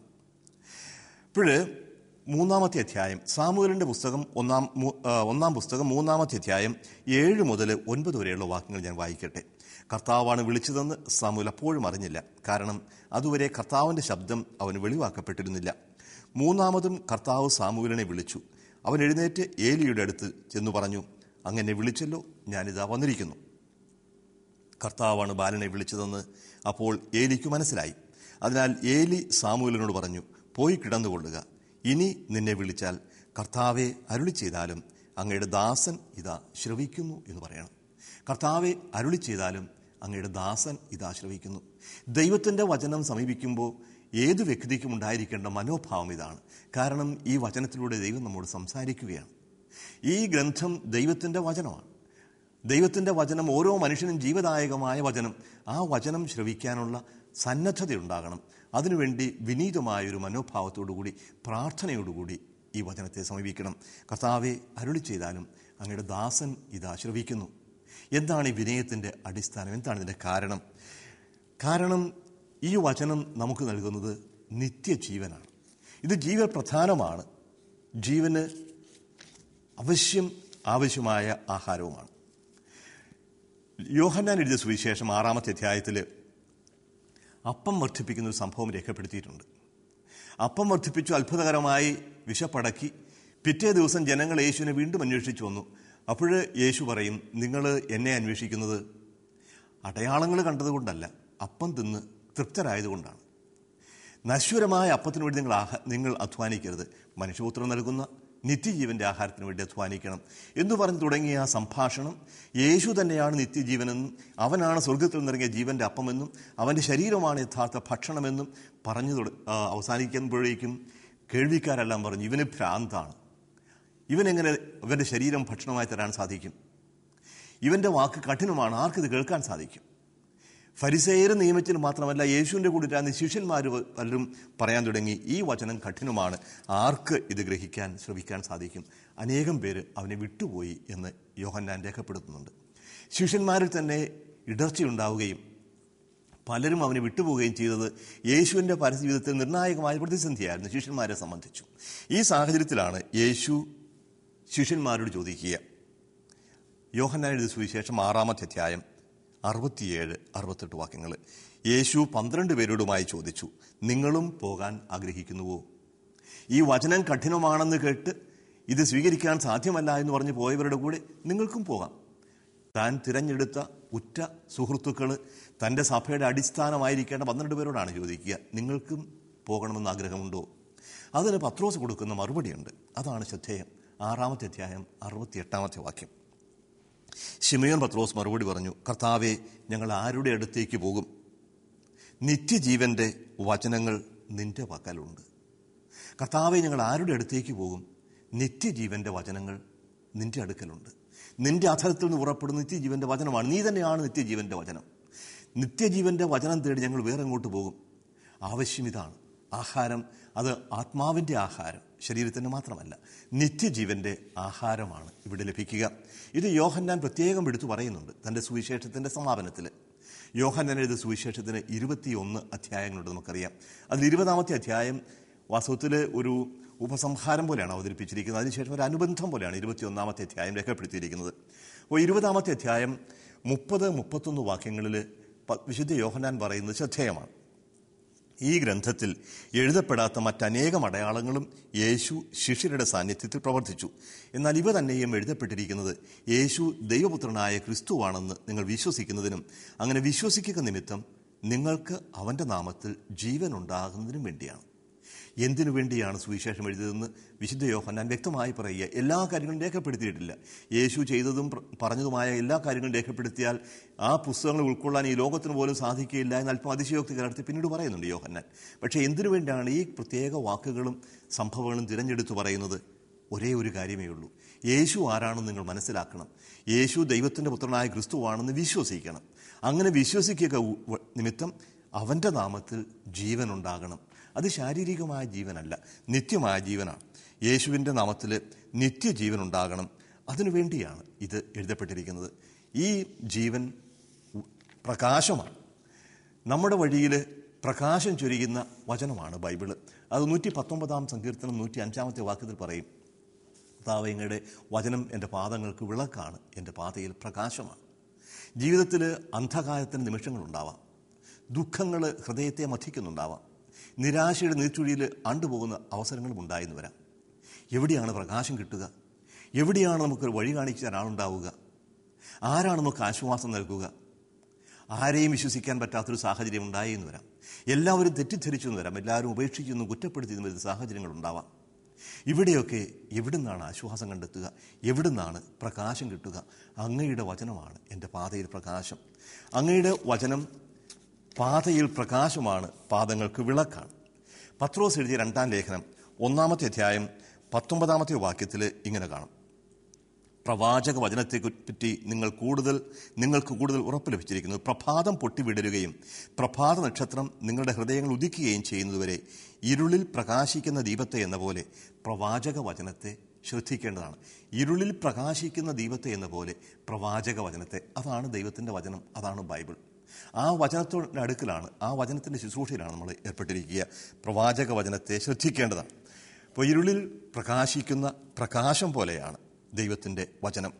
ഇപ്പോഴ് മൂന്നാമത്തെ അധ്യായം സാമൂഹലിൻ്റെ പുസ്തകം ഒന്നാം മൂ- ആ, ഒന്നാം പുസ്തകം മൂന്നാമത്തെ അധ്യായം ഏഴ് മുതൽ ഒൻപത് വരെയുള്ള വാക്യങ്ങൾ ഞാൻ വായിക്കട്ടെ കർത്താവാണ് വിളിച്ചതെന്ന് സാമൂൽ അപ്പോഴും അറിഞ്ഞില്ല കാരണം അതുവരെ കർത്താവിൻ്റെ ശബ്ദം അവന് വെളിവാക്കപ്പെട്ടിരുന്നില്ല മൂന്നാമതും കർത്താവ് സാമൂലിനെ വിളിച്ചു അവൻ എഴുന്നേറ്റ് ഏലിയുടെ അടുത്ത് ചെന്നു പറഞ്ഞു അങ്ങനെ വിളിച്ചല്ലോ ഞാനിതാ വന്നിരിക്കുന്നു കർത്താവാണ് ബാലനെ വിളിച്ചതെന്ന് അപ്പോൾ ഏലിക്ക് മനസ്സിലായി അതിനാൽ ഏലി സാമൂലിനോട് പറഞ്ഞു പോയി കിടന്നുകൊള്ളുക ഇനി നിന്നെ വിളിച്ചാൽ കർത്താവെ അരുളി ചെയ്താലും അങ്ങയുടെ ദാസൻ ഇതാ ശ്രവിക്കുന്നു എന്ന് പറയണം കർത്താവെ അരുളി ചെയ്താലും അങ്ങയുടെ ദാസൻ ഇതാ ശ്രവിക്കുന്നു ദൈവത്തിൻ്റെ വചനം സമീപിക്കുമ്പോൾ ഏത് വ്യക്തിക്കും ഉണ്ടായിരിക്കേണ്ട മനോഭാവം ഇതാണ് കാരണം ഈ വചനത്തിലൂടെ ദൈവം നമ്മോട് സംസാരിക്കുകയാണ് ഈ ഗ്രന്ഥം ദൈവത്തിൻ്റെ വചനമാണ് ദൈവത്തിൻ്റെ വചനം ഓരോ മനുഷ്യനും ജീവദായകമായ വചനം ആ വചനം ശ്രവിക്കാനുള്ള സന്നദ്ധതയുണ്ടാകണം അതിനുവേണ്ടി വിനീതമായൊരു മനോഭാവത്തോടുകൂടി പ്രാർത്ഥനയോടുകൂടി ഈ വചനത്തെ സമീപിക്കണം കർത്താവെ അരുളി ചെയ്താലും അങ്ങയുടെ ദാസൻ ഇതാ ശ്രവിക്കുന്നു എന്താണ് ഈ വിനയത്തിൻ്റെ അടിസ്ഥാനം എന്താണ് ഇതിൻ്റെ കാരണം കാരണം ഈ വചനം നമുക്ക് നൽകുന്നത് നിത്യജീവനാണ് ഇത് ജീവൻ പ്രധാനമാണ് ജീവന് അവശ്യം ആവശ്യമായ ആഹാരവുമാണ് യോഹന്നാൻ എഴുതിയ സുവിശേഷം ആറാമത്തെ അധ്യായത്തിൽ അപ്പം വർദ്ധിപ്പിക്കുന്ന ഒരു സംഭവം രേഖപ്പെടുത്തിയിട്ടുണ്ട് അപ്പം വർദ്ധിപ്പിച്ചു അത്ഭുതകരമായി വിശപ്പടക്കി പിറ്റേ ദിവസം ജനങ്ങൾ യേശുവിനെ വീണ്ടും അന്വേഷിച്ചു വന്നു അപ്പോൾ യേശു പറയും നിങ്ങൾ എന്നെ അന്വേഷിക്കുന്നത് അടയാളങ്ങൾ കണ്ടതുകൊണ്ടല്ല അപ്പം തിന്ന് തൃപ്തരായതുകൊണ്ടാണ് നശ്വരമായ അപ്പത്തിന് വേണ്ടി നിങ്ങൾ ആഹ നിങ്ങൾ അധ്വാനിക്കരുത് മനുഷ്യപുത്രൻ നൽകുന്ന നിത്യജീവന്റെ ആഹാരത്തിന് വേണ്ടി അധ്വാനിക്കണം എന്ന് പറഞ്ഞ് തുടങ്ങിയ ആ സംഭാഷണം യേശു തന്നെയാണ് നിത്യജീവനെന്നും അവനാണ് സ്വർഗത്തിൽ നിന്നിറങ്ങിയ ജീവന്റെ അപ്പമെന്നും അവൻ്റെ ശരീരമാണ് യഥാർത്ഥ ഭക്ഷണമെന്നും പറഞ്ഞു തുട- ആ, അവസാനിക്കുമ്പോഴേക്കും കേൾവിക്കാരെല്ലാം പറഞ്ഞു ഇവന് ഭ്രാന്താണ് ഇവനെങ്ങനെ ഇവൻ്റെ ശരീരം ഭക്ഷണമായി തരാൻ സാധിക്കും ഇവൻ്റെ വാക്ക് കഠിനമാണ് ആർക്കിത് കേൾക്കാൻ സാധിക്കും ഫരിസേയർ നിയമത്തിന് മാത്രമല്ല യേശുവിൻ്റെ കൂടെ ഇരുന്ന ശിഷ്യന്മാർ പലരും പറയാൻ തുടങ്ങി ഈ വചനം കഠിനമാണ് ആർക്ക് ഇത് ഗ്രഹിക്കാൻ ശ്രമിക്കാൻ സാധിക്കും അനേകം പേര് അവനെ വിട്ടുപോയി എന്ന് യോഹന്നാൻ രേഖപ്പെടുത്തുന്നുണ്ട് ശിഷ്യന്മാരിൽ തന്നെ ഇടർച്ചയുണ്ടാവുകയും പലരും അവനെ വിട്ടുപോവുകയും ചെയ്തത് യേശുവിൻ്റെ പരസ്യജീവിതത്തിൽ നിർണായകമായ പ്രതിസന്ധിയായിരുന്നു ശിഷ്യന്മാരെ സംബന്ധിച്ചു ഈ സാഹചര്യത്തിലാണ് യേശു ശിഷ്യന്മാരോട് ചോദിക്കുക യോഹന്നാൻ എഴുതിയ സുവിശേഷം ആറാമത്തെ അധ്യായം അറുപത്തിയേഴ് അറുപത്തെട്ട് വാക്യങ്ങൾ യേശു പന്ത്രണ്ട് പേരോടുമായി ചോദിച്ചു നിങ്ങളും പോകാൻ ആഗ്രഹിക്കുന്നുവോ ഈ വചനം കഠിനമാണെന്ന് കേട്ട് ഇത് സ്വീകരിക്കാൻ സാധ്യമല്ല എന്ന് പറഞ്ഞ് പോയവരുടെ കൂടെ നിങ്ങൾക്കും പോകാം താൻ തിരഞ്ഞെടുത്ത ഉറ്റ സുഹൃത്തുക്കൾ തൻ്റെ സഭയുടെ അടിസ്ഥാനമായിരിക്കേണ്ട പന്ത്രണ്ട് പേരോടാണ് ചോദിക്കുക നിങ്ങൾക്കും പോകണമെന്ന് ആഗ്രഹമുണ്ടോ അതിന് പത്രോസ് കൊടുക്കുന്ന മറുപടിയുണ്ട് അതാണ് ശ്രദ്ധേയം ആറാമത്തെ അധ്യായം അറുപത്തിയെട്ടാമത്തെ വാക്യം ഷിമയോൻ പത്രോസ് മറുപടി പറഞ്ഞു കർത്താവെ ഞങ്ങൾ ആരുടെ അടുത്തേക്ക് പോകും നിത്യജീവന്റെ വചനങ്ങൾ നിന്റെ പക്കലുണ്ട് കർത്താവെ ഞങ്ങൾ ആരുടെ അടുത്തേക്ക് പോകും നിത്യജീവന്റെ വചനങ്ങൾ നിന്റെ അടുക്കലുണ്ട് നിന്റെ അധരത്തിൽ നിന്ന് പുറപ്പെടുന്ന നിത്യജീവന്റെ വചനമാണ് നീ തന്നെയാണ് നിത്യജീവന്റെ വചനം നിത്യജീവന്റെ വചനം തേടി ഞങ്ങൾ വേറെ എങ്ങോട്ട് പോകും ആവശ്യം ഇതാണ് ആഹാരം അത് ആത്മാവിൻ്റെ ആഹാരം ശരീരത്തിൻ്റെ മാത്രമല്ല നിത്യജീവന്റെ ആഹാരമാണ് ഇവിടെ ലഭിക്കുക ഇത് യോഹന്നാൻ പ്രത്യേകം എടുത്തു പറയുന്നുണ്ട് തൻ്റെ സുവിശേഷത്തിൻ്റെ സമാപനത്തിൽ യോഹന്നാൻ എഴുതിയ സുവിശേഷത്തിന് ഇരുപത്തിയൊന്ന് അധ്യായങ്ങളുണ്ട് നമുക്കറിയാം അതിൽ ഇരുപതാമത്തെ അധ്യായം വാസ്തവത്തിൽ ഒരു ഉപസംഹാരം പോലെയാണ് അവതരിപ്പിച്ചിരിക്കുന്നത് അതിനുശേഷം ഒരു അനുബന്ധം പോലെയാണ് ഇരുപത്തിയൊന്നാമത്തെ അധ്യായം രേഖപ്പെടുത്തിയിരിക്കുന്നത് അപ്പോൾ ഇരുപതാമത്തെ അധ്യായം മുപ്പത് മുപ്പത്തൊന്ന് വാക്യങ്ങളിൽ പ- വിശുദ്ധ യോഹന്നാൻ പറയുന്നത് ശ്രദ്ധേയമാണ് ഈ ഗ്രന്ഥത്തിൽ എഴുതപ്പെടാത്ത മറ്റനേകം അടയാളങ്ങളും യേശു ശിഷ്യരുടെ സാന്നിധ്യത്തിൽ പ്രവർത്തിച്ചു എന്നാൽ ഇവ തന്നെയും എഴുതപ്പെട്ടിരിക്കുന്നത് യേശു ദൈവപുത്രനായ ക്രിസ്തുവാണെന്ന് നിങ്ങൾ വിശ്വസിക്കുന്നതിനും അങ്ങനെ വിശ്വസിക്കുക നിമിത്തം നിങ്ങൾക്ക് അവൻ്റെ നാമത്തിൽ ജീവൻ ഉണ്ടാകുന്നതിനും വേണ്ടിയാണ് എന്തിനു വേണ്ടിയാണ് സുവിശേഷം എഴുതിയതെന്ന് വിശുദ്ധ യോഹന്നാൻ വ്യക്തമായി പറയുക എല്ലാ കാര്യങ്ങളും രേഖപ്പെടുത്തിയിട്ടില്ല യേശു ചെയ്തതും പ്ര- പറഞ്ഞതുമായ എല്ലാ കാര്യങ്ങളും രേഖപ്പെടുത്തിയാൽ ആ പുസ്തകങ്ങൾ ഉൾക്കൊള്ളാൻ ഈ ലോകത്തിന് പോലും സാധിക്കുകയില്ല എന്ന് അല്പം അതിശയോക്തി കലർത്തി പിന്നീട് പറയുന്നുണ്ട് യോഹന്നാൻ പക്ഷേ എന്തിനു വേണ്ടിയാണ് ഈ പ്രത്യേക വാക്കുകളും സംഭവങ്ങളും തിരഞ്ഞെടുത്ത് പറയുന്നത് ഒരേ ഒരു കാര്യമേ ഉള്ളൂ യേശു ആരാണെന്ന് നിങ്ങൾ മനസ്സിലാക്കണം യേശു ദൈവത്തിൻ്റെ പുത്രനായ ക്രിസ്തുവാണെന്ന് വിശ്വസിക്കണം അങ്ങനെ വിശ്വസിക്കുക ഉ- നിമിത്തം അവൻ്റെ നാമത്തിൽ ജീവൻ ഉണ്ടാകണം അത് ശാരീരികമായ ജീവനല്ല നിത്യമായ ജീവനാണ് യേശുവിൻ്റെ നാമത്തിൽ നിത്യജീവൻ ഉണ്ടാകണം അതിനുവേണ്ടിയാണ് ഇത് എഴുതപ്പെട്ടിരിക്കുന്നത് ഈ ജീവൻ ഉ- പ്രകാശമാണ് നമ്മുടെ വഴിയിൽ പ്രകാശം ചൊരിയുന്ന വചനമാണ് ബൈബിള് അത് നൂറ്റി പത്തൊമ്പതാം സങ്കീർത്തനം നൂറ്റി അഞ്ചാമത്തെ വാക്യത്തിൽ പറയും കർത്താവയുടെ വചനം എൻ്റെ പാദങ്ങൾക്ക് വിളക്കാണ് എൻ്റെ പാതയിൽ പ്രകാശമാണ് ജീവിതത്തിൽ അന്ധകാരത്തിന് നിമിഷങ്ങളുണ്ടാവാം ദുഃഖങ്ങൾ ഹൃദയത്തെ മഥിക്കുന്നുണ്ടാവാം നിരാശയുടെ നീർച്ചുഴിയിൽ ആണ്ടുപോകുന്ന അവസരങ്ങളും ഉണ്ടായെന്ന് വരാം എവിടെയാണ് പ്രകാശം കിട്ടുക എവിടെയാണ് നമുക്കൊരു വഴി കാണിച്ച ഒരാളുണ്ടാവുക ആരാണ് നമുക്ക് ആശ്വാസം നൽകുക ആരെയും വിശ്വസിക്കാൻ പറ്റാത്തൊരു സാഹചര്യം ഉണ്ടായി എന്ന് വരാം എല്ലാവരും തെറ്റിദ്ധരിച്ചു എന്ന് വരാം എല്ലാവരും ഉപേക്ഷിച്ചെന്നും കുറ്റപ്പെടുത്തിയെന്ന് വരുന്ന സാഹചര്യങ്ങൾ ഉണ്ടാവാം ഇവിടെയൊക്കെ എവിടുന്നാണ് ആശ്വാസം കണ്ടെത്തുക എവിടുന്നാണ് പ്രകാശം കിട്ടുക അങ്ങയുടെ വചനമാണ് എൻ്റെ പാതയിൽ പ്രകാശം അങ്ങയുടെ വചനം പാതയിൽ പ്രകാശമാണ് പാദങ്ങൾക്ക് വിളക്കാണ് പത്രോസ് എഴുതിയ രണ്ടാം ലേഖനം ഒന്നാമത്തെ അധ്യായം പത്തൊമ്പതാമത്തെ വാക്യത്തിൽ ഇങ്ങനെ കാണും പ്രവാചക വചനത്തെ പറ്റി നിങ്ങൾ കൂടുതൽ നിങ്ങൾക്ക് കൂടുതൽ ഉറപ്പ് ലഭിച്ചിരിക്കുന്നു പ്രഭാതം പൊട്ടിവിടരുകയും പ്രഭാത നക്ഷത്രം നിങ്ങളുടെ ഹൃദയങ്ങൾ ഉദിക്കുകയും ചെയ്യുന്നതുവരെ ഇരുളിൽ പ്രകാശിക്കുന്ന ദീപത്തെ എന്ന പോലെ പ്രവാചക വചനത്തെ ശ്രദ്ധിക്കേണ്ടതാണ് ഇരുളിൽ പ്രകാശിക്കുന്ന ദീപത്തെ എന്ന പോലെ പ്രവാചക വചനത്തെ അതാണ് ദൈവത്തിൻ്റെ വചനം അതാണ് ബൈബിൾ ആ വചനത്തോടെ അടുക്കലാണ് ആ വചനത്തിൻ്റെ ശുശ്രൂഷയിലാണ് നമ്മൾ ഏർപ്പെട്ടിരിക്കുക പ്രവാചക വചനത്തെ ശ്രദ്ധിക്കേണ്ടതാണ് അപ്പോൾ ഇരുളിൽ പ്രകാശിക്കുന്ന പ്രകാശം പോലെയാണ് ദൈവത്തിൻ്റെ വചനം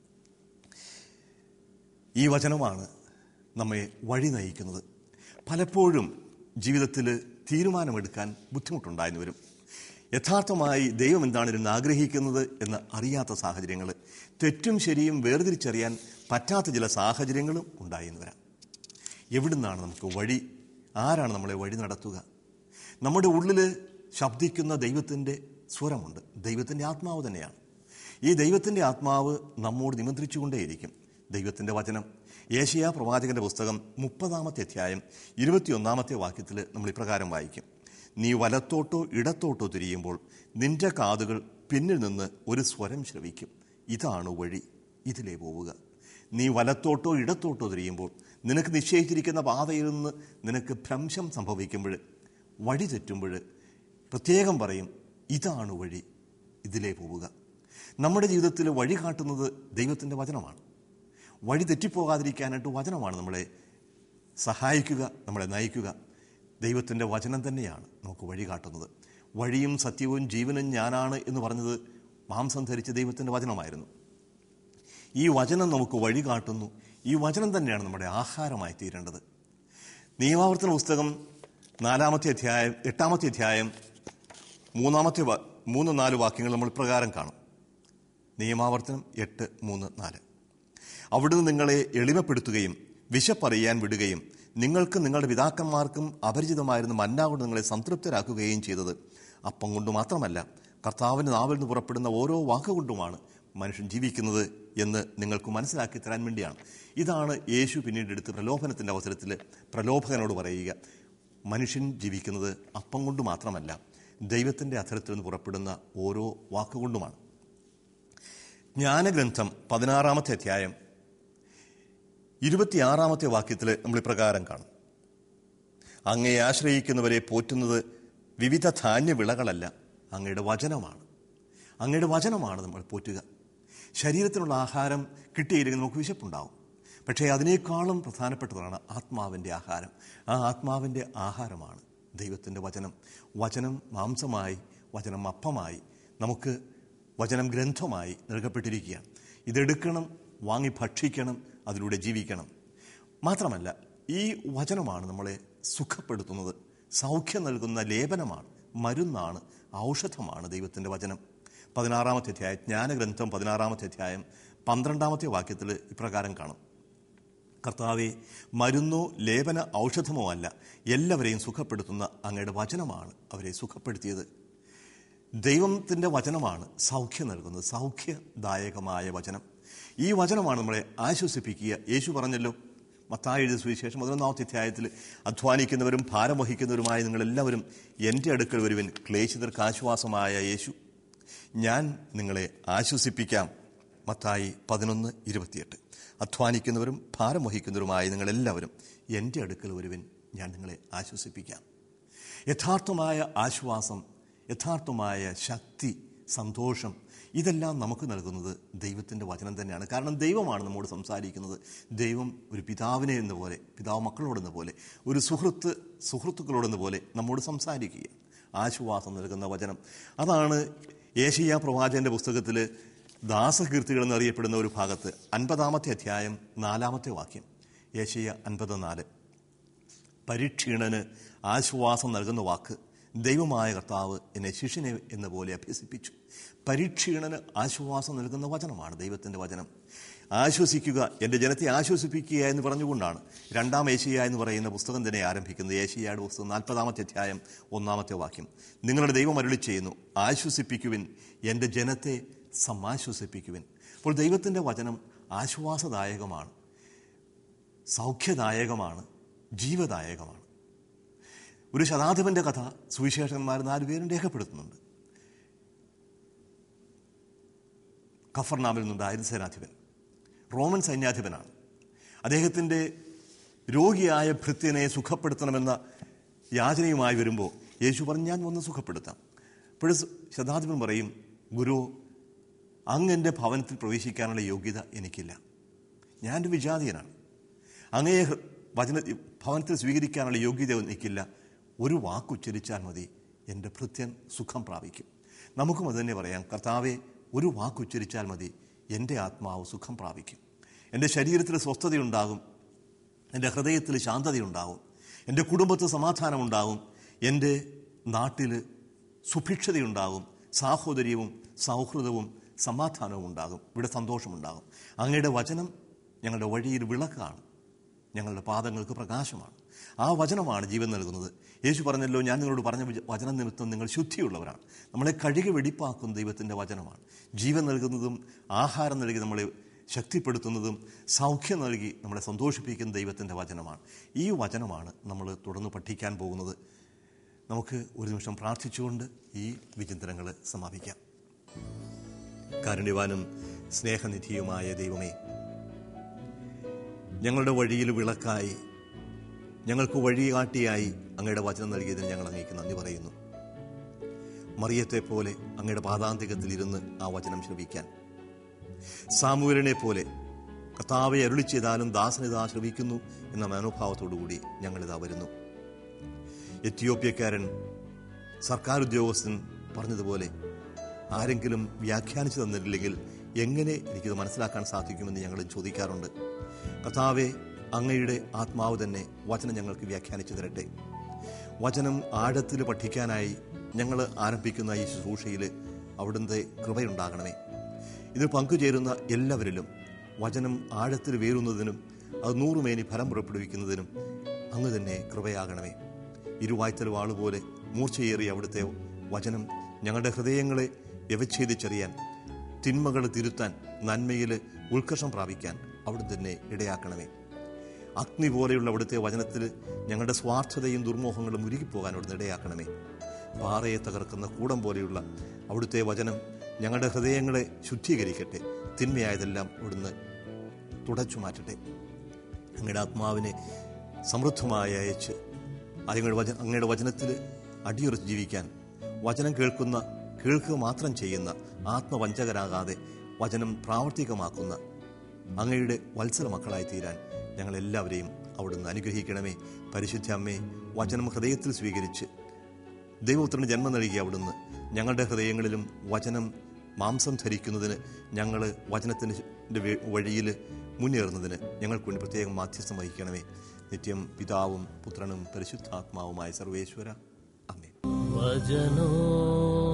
ഈ വചനമാണ് നമ്മെ വഴി നയിക്കുന്നത് പലപ്പോഴും ജീവിതത്തിൽ തീരുമാനമെടുക്കാൻ ബുദ്ധിമുട്ടുണ്ടായെന്ന് വരും യഥാർത്ഥമായി ദൈവം എന്താണ് ഇരുന്ന് ആഗ്രഹിക്കുന്നത് എന്ന് അറിയാത്ത സാഹചര്യങ്ങൾ തെറ്റും ശരിയും വേർതിരിച്ചറിയാൻ പറ്റാത്ത ചില സാഹചര്യങ്ങളും ഉണ്ടായെന്ന് വരാം എവിടുന്നാണ് നമുക്ക് വഴി ആരാണ് നമ്മളെ വഴി നടത്തുക നമ്മുടെ ഉള്ളിൽ ശബ്ദിക്കുന്ന ദൈവത്തിൻ്റെ സ്വരമുണ്ട് ദൈവത്തിൻ്റെ ആത്മാവ് തന്നെയാണ് ഈ ദൈവത്തിൻ്റെ ആത്മാവ് നമ്മോട് നിമന്ത്രിച്ചുകൊണ്ടേയിരിക്കും ദൈവത്തിൻ്റെ വചനം ഏഷ്യ പ്രവാചകന്റെ പുസ്തകം മുപ്പതാമത്തെ അധ്യായം ഇരുപത്തിയൊന്നാമത്തെ വാക്യത്തിൽ നമ്മൾ ഇപ്രകാരം വായിക്കും നീ വലത്തോട്ടോ ഇടത്തോട്ടോ തിരിയുമ്പോൾ നിന്റെ കാതുകൾ പിന്നിൽ നിന്ന് ഒരു സ്വരം ശ്രവിക്കും ഇതാണ് വഴി ഇതിലേ പോവുക നീ വലത്തോട്ടോ ഇടത്തോട്ടോ തിരിയുമ്പോൾ നിനക്ക് നിശ്ചയിച്ചിരിക്കുന്ന പാതയിൽ നിന്ന് നിനക്ക് ഭ്രംശം സംഭവിക്കുമ്പോൾ വഴി തെറ്റുമ്പോൾ പ്രത്യേകം പറയും ഇതാണ് വഴി ഇതിലേ പോവുക നമ്മുടെ ജീവിതത്തിൽ വഴി കാട്ടുന്നത് ദൈവത്തിൻ്റെ വചനമാണ് വഴി തെറ്റിപ്പോകാതിരിക്കാനായിട്ട് വചനമാണ് നമ്മളെ സഹായിക്കുക നമ്മളെ നയിക്കുക ദൈവത്തിൻ്റെ വചനം തന്നെയാണ് നമുക്ക് വഴി കാട്ടുന്നത് വഴിയും സത്യവും ജീവനും ഞാനാണ് എന്ന് പറഞ്ഞത് മാംസം ധരിച്ച ദൈവത്തിൻ്റെ വചനമായിരുന്നു ഈ വചനം നമുക്ക് വഴി കാട്ടുന്നു ഈ വചനം തന്നെയാണ് നമ്മുടെ ആഹാരമായി തീരേണ്ടത് നിയമാവർത്തന പുസ്തകം നാലാമത്തെ അധ്യായം എട്ടാമത്തെ അധ്യായം മൂന്നാമത്തെ വാ- മൂന്ന് നാല് വാക്യങ്ങൾ നമ്മൾ പ്രകാരം കാണും നിയമാവർത്തനം എട്ട് മൂന്ന് നാല് അവിടുന്ന് നിങ്ങളെ എളിമപ്പെടുത്തുകയും വിശപ്പറിയാൻ വിടുകയും നിങ്ങൾക്ക് നിങ്ങളുടെ പിതാക്കന്മാർക്കും അപരിചിതമായിരുന്ന മന്ന കൊണ്ട് നിങ്ങളെ സംതൃപ്തരാക്കുകയും ചെയ്തത് അപ്പം കൊണ്ട് മാത്രമല്ല കർത്താവിൻ്റെ നാവിൽ നിന്ന് പുറപ്പെടുന്ന ഓരോ വാക്കുകൊണ്ടുമാണ് മനുഷ്യൻ ജീവിക്കുന്നത് എന്ന് നിങ്ങൾക്ക് മനസ്സിലാക്കി തരാൻ വേണ്ടിയാണ് ഇതാണ് യേശു പിന്നീട് എടുത്ത് പ്രലോഭനത്തിൻ്റെ അവസരത്തിൽ പ്രലോഭകനോട് പറയുക മനുഷ്യൻ ജീവിക്കുന്നത് അപ്പം കൊണ്ട് മാത്രമല്ല ദൈവത്തിൻ്റെ അധരത്തിൽ നിന്ന് പുറപ്പെടുന്ന ഓരോ വാക്കുകൊണ്ടുമാണ് ജ്ഞാനഗ്രന്ഥം പതിനാറാമത്തെ അധ്യായം ഇരുപത്തിയാറാമത്തെ വാക്യത്തിൽ നമ്മൾ ഇപ്രകാരം കാണും അങ്ങയെ ആശ്രയിക്കുന്നവരെ പോറ്റുന്നത് വിവിധ ധാന്യവിളകളല്ല അങ്ങയുടെ വചനമാണ് അങ്ങയുടെ വചനമാണ് നമ്മൾ പോറ്റുക ശരീരത്തിനുള്ള ആഹാരം കിട്ടിയില്ലെങ്കിൽ നമുക്ക് വിശപ്പുണ്ടാവും പക്ഷേ അതിനേക്കാളും പ്രധാനപ്പെട്ടതാണ് ആത്മാവിൻ്റെ ആഹാരം ആ ആത്മാവിൻ്റെ ആഹാരമാണ് ദൈവത്തിൻ്റെ വചനം വചനം മാംസമായി വചനം അപ്പമായി നമുക്ക് വചനം ഗ്രന്ഥമായി നൽകപ്പെട്ടിരിക്കുകയാണ് ഇതെടുക്കണം വാങ്ങി ഭക്ഷിക്കണം അതിലൂടെ ജീവിക്കണം മാത്രമല്ല ഈ വചനമാണ് നമ്മളെ സുഖപ്പെടുത്തുന്നത് സൗഖ്യം നൽകുന്ന ലേപനമാണ് മരുന്നാണ് ഔഷധമാണ് ദൈവത്തിൻ്റെ വചനം പതിനാറാമത്തെ അധ്യായം ജ്ഞാനഗ്രന്ഥം പതിനാറാമത്തെ അധ്യായം പന്ത്രണ്ടാമത്തെ വാക്യത്തിൽ ഇപ്രകാരം കാണും കർത്താവെ മരുന്നോ ലേപന ഔഷധമോ അല്ല എല്ലാവരെയും സുഖപ്പെടുത്തുന്ന അങ്ങയുടെ വചനമാണ് അവരെ സുഖപ്പെടുത്തിയത് ദൈവത്തിൻ്റെ വചനമാണ് സൗഖ്യം നൽകുന്നത് സൗഖ്യദായകമായ വചനം ഈ വചനമാണ് നമ്മളെ ആശ്വസിപ്പിക്കുക യേശു പറഞ്ഞല്ലോ മത്തായി എഴുതിയ സുവിശേഷം പതിനൊന്നാമത്തെ അധ്യായത്തിൽ അധ്വാനിക്കുന്നവരും ഭാരം വഹിക്കുന്നവരുമായ നിങ്ങളെല്ലാവരും എൻ്റെ അടുക്കൽ വരുവൻ ക്ലേശിതർക്ക് ആശ്വാസമായ യേശു ഞാൻ നിങ്ങളെ ആശ്വസിപ്പിക്കാം മത്തായി പതിനൊന്ന് ഇരുപത്തിയെട്ട് അധ്വാനിക്കുന്നവരും ഭാരം വഹിക്കുന്നവരുമായ നിങ്ങളെല്ലാവരും എൻ്റെ അടുക്കൽ വരുവൻ ഞാൻ നിങ്ങളെ ആശ്വസിപ്പിക്കാം യഥാർത്ഥമായ ആശ്വാസം യഥാർത്ഥമായ ശക്തി സന്തോഷം ഇതെല്ലാം നമുക്ക് നൽകുന്നത് ദൈവത്തിൻ്റെ വചനം തന്നെയാണ് കാരണം ദൈവമാണ് നമ്മോട് സംസാരിക്കുന്നത് ദൈവം ഒരു പിതാവിനെ എന്ന പോലെ പിതാവ് മക്കളോടെന്ന പോലെ ഒരു സുഹൃത്ത് സുഹൃത്തുക്കളോടെന്ന പോലെ നമ്മോട് സംസാരിക്കുക ആശ്വാസം നൽകുന്ന വചനം അതാണ് ഏഷ്യ പ്രവാചകന്റെ പുസ്തകത്തിൽ ദാസകീർത്തികൾ എന്നറിയപ്പെടുന്ന ഒരു ഭാഗത്ത് അൻപതാമത്തെ അധ്യായം നാലാമത്തെ വാക്യം ഏഷ്യ അൻപത് നാല് പരീക്ഷീണന് ആശ്വാസം നൽകുന്ന വാക്ക് ദൈവമായ കർത്താവ് എന്നെ ശിഷ്യനെ എന്ന പോലെ അഭ്യസിപ്പിച്ചു പരീക്ഷീണന് ആശ്വാസം നൽകുന്ന വചനമാണ് ദൈവത്തിൻ്റെ വചനം ആശ്വസിക്കുക എൻ്റെ ജനത്തെ ആശ്വസിപ്പിക്കുക എന്ന് പറഞ്ഞുകൊണ്ടാണ് രണ്ടാം ഏഷ്യ എന്ന് പറയുന്ന പുസ്തകം തന്നെ ആരംഭിക്കുന്നത് ഏഷ്യയുടെ പുസ്തകം നാൽപ്പതാമത്തെ അധ്യായം ഒന്നാമത്തെ വാക്യം നിങ്ങളുടെ ദൈവം അരുളി ചെയ്യുന്നു ആശ്വസിപ്പിക്കുവിൻ എൻ്റെ ജനത്തെ സമാശ്വസിപ്പിക്കുവിൻ അപ്പോൾ ദൈവത്തിൻ്റെ വചനം ആശ്വാസദായകമാണ് സൗഖ്യദായകമാണ് ജീവദായകമാണ് ഒരു ശതാധിപന്റെ കഥ സുവിശേഷന്മാർ നാലുപേരും രേഖപ്പെടുത്തുന്നുണ്ട് ഖഫർനാമിൽ നിന്നുണ്ടായിരുന്ന സേനാധിപൻ റോമൻ സൈന്യാധിപനാണ് അദ്ദേഹത്തിൻ്റെ രോഗിയായ ഭൃത്യനെ സുഖപ്പെടുത്തണമെന്ന യാചനയുമായി വരുമ്പോൾ യേശു പറഞ്ഞു ഞാൻ വന്ന് സുഖപ്പെടുത്താം അപ്പോഴും ശതാധിപൻ പറയും ഗുരു അങ്ങ് എൻ്റെ ഭവനത്തിൽ പ്രവേശിക്കാനുള്ള യോഗ്യത എനിക്കില്ല ഞാനൊരു വിജാതീയനാണ് അങ്ങയെ ഹൃ- വചന ഭവനത്തിൽ സ്വീകരിക്കാനുള്ള യോഗ്യത എനിക്കില്ല ഒരു വാക്കുച്ചരിച്ചാൽ മതി എൻ്റെ ഭൃത്യൻ സുഖം പ്രാപിക്കും നമുക്കും അത് തന്നെ പറയാം കർത്താവെ ഒരു വാക്കുച്ചരിച്ചാൽ മതി എൻ്റെ ആത്മാവ് സുഖം പ്രാപിക്കും എൻ്റെ ശരീരത്തിൽ സ്വസ്ഥതയുണ്ടാകും എൻ്റെ ഹൃദയത്തിൽ ശാന്തതയുണ്ടാകും എൻ്റെ കുടുംബത്തിൽ സമാധാനമുണ്ടാകും എൻ്റെ നാട്ടിൽ സുഭിക്ഷതയുണ്ടാകും സാഹോദര്യവും സൗഹൃദവും സമാധാനവും ഉണ്ടാകും ഇവിടെ സന്തോഷമുണ്ടാകും അങ്ങയുടെ വചനം ഞങ്ങളുടെ വഴിയിൽ വിളക്കാണ് ഞങ്ങളുടെ പാദങ്ങൾക്ക് പ്രകാശമാണ് ആ വചനമാണ് ജീവൻ നൽകുന്നത് യേശു പറഞ്ഞല്ലോ ഞാൻ നിങ്ങളോട് പറഞ്ഞ വിജ- വചനം നിമിത്തം നിങ്ങൾ ശുദ്ധിയുള്ളവരാണ് നമ്മളെ കഴുകി വെടിപ്പാക്കുന്ന ദൈവത്തിൻ്റെ വചനമാണ് ജീവൻ നൽകുന്നതും ആഹാരം നൽകി നമ്മളെ ശക്തിപ്പെടുത്തുന്നതും സൗഖ്യം നൽകി നമ്മളെ സന്തോഷിപ്പിക്കുന്ന ദൈവത്തിൻ്റെ വചനമാണ് ഈ വചനമാണ് നമ്മൾ തുടർന്ന് പഠിക്കാൻ പോകുന്നത് നമുക്ക് ഒരു നിമിഷം പ്രാർത്ഥിച്ചുകൊണ്ട് ഈ വിചിന്തനങ്ങൾ സമാപിക്കാം കാരുണ്യവാനും സ്നേഹനിധിയുമായ ദൈവമേ ഞങ്ങളുടെ വഴിയിൽ വിളക്കായി ഞങ്ങൾക്ക് വഴികാട്ടിയായി അങ്ങയുടെ വചനം നൽകിയതിന് ഞങ്ങൾ അങ്ങേക്ക് നന്ദി പറയുന്നു മറിയത്തെ പോലെ അങ്ങയുടെ പാതാന്തികത്തിൽ ഇരുന്ന് ആ വചനം ശ്രവിക്കാൻ സാമൂരനെ പോലെ കർത്താവെ അരുളി ചെയ്താലും ദാസനിതാ ശ്രവിക്കുന്നു എന്ന മനോഭാവത്തോടുകൂടി ഞങ്ങളിതാ വരുന്നു എത്യോപ്യക്കാരൻ സർക്കാർ ഉദ്യോഗസ്ഥൻ പറഞ്ഞതുപോലെ ആരെങ്കിലും വ്യാഖ്യാനിച്ചു തന്നിട്ടില്ലെങ്കിൽ എങ്ങനെ എനിക്കിത് മനസ്സിലാക്കാൻ സാധിക്കുമെന്ന് ഞങ്ങൾ ചോദിക്കാറുണ്ട് കർത്താവെ അങ്ങയുടെ ആത്മാവ് തന്നെ വചനം ഞങ്ങൾക്ക് വ്യാഖ്യാനിച്ചു തരട്ടെ വചനം ആഴത്തിൽ പഠിക്കാനായി ഞങ്ങൾ ആരംഭിക്കുന്ന ഈ ശുശ്രൂഷയിൽ അവിടുത്തെ കൃപയുണ്ടാകണമേ ഇതിൽ പങ്കുചേരുന്ന എല്ലാവരിലും വചനം ആഴത്തിൽ വേരുന്നതിനും അത് നൂറുമേനി ഫലം പുറപ്പെടുവിക്കുന്നതിനും അങ്ങ് തന്നെ കൃപയാകണമേ ഇരുവായ്ത്തൽ വാളുപോലെ മൂർച്ചയേറിയ അവിടുത്തെ വചനം ഞങ്ങളുടെ ഹൃദയങ്ങളെ വ്യവച്ഛേദിച്ചറിയാൻ തിന്മകൾ തിരുത്താൻ നന്മയിൽ ഉത്കർഷം പ്രാപിക്കാൻ അവിടുന്ന് തന്നെ ഇടയാക്കണമേ അഗ്നി പോലെയുള്ള അവിടുത്തെ വചനത്തിൽ ഞങ്ങളുടെ സ്വാർത്ഥതയും ദുർമോഹങ്ങളും ഉരുകിപ്പോകാൻ അവിടുന്ന് ഇടയാക്കണമേ പാറയെ തകർക്കുന്ന കൂടം പോലെയുള്ള അവിടുത്തെ വചനം ഞങ്ങളുടെ ഹൃദയങ്ങളെ ശുദ്ധീകരിക്കട്ടെ തിന്മയായതെല്ലാം അവിടുന്ന് തുടച്ചു മാറ്റട്ടെ അങ്ങയുടെ ആത്മാവിനെ സമൃദ്ധമായി അയച്ച് അങ്ങയുടെ വച അങ്ങയുടെ വചനത്തിൽ അടിയുറച്ച് ജീവിക്കാൻ വചനം കേൾക്കുന്ന കേൾക്കുക മാത്രം ചെയ്യുന്ന ആത്മവഞ്ചകരാകാതെ വചനം പ്രാവർത്തികമാക്കുന്ന അങ്ങയുടെ വത്സല മക്കളായി തീരാൻ ഞങ്ങളെല്ലാവരെയും അവിടുന്ന് അനുഗ്രഹിക്കണമേ പരിശുദ്ധ അമ്മേ വചനം ഹൃദയത്തിൽ സ്വീകരിച്ച് ദൈവപുത്രന് ജന്മം നൽകിയ അവിടുന്ന് ഞങ്ങളുടെ ഹൃദയങ്ങളിലും വചനം മാംസം ധരിക്കുന്നതിന് ഞങ്ങൾ വചനത്തിൻ്റെ വഴിയിൽ മുന്നേറുന്നതിന് ഞങ്ങൾക്ക് വേണ്ടി പ്രത്യേകം മാധ്യസ്ഥം വഹിക്കണമേ നിത്യം പിതാവും പുത്രനും പരിശുദ്ധാത്മാവുമായ സർവേശ്വര അമ്മേ
വചനോ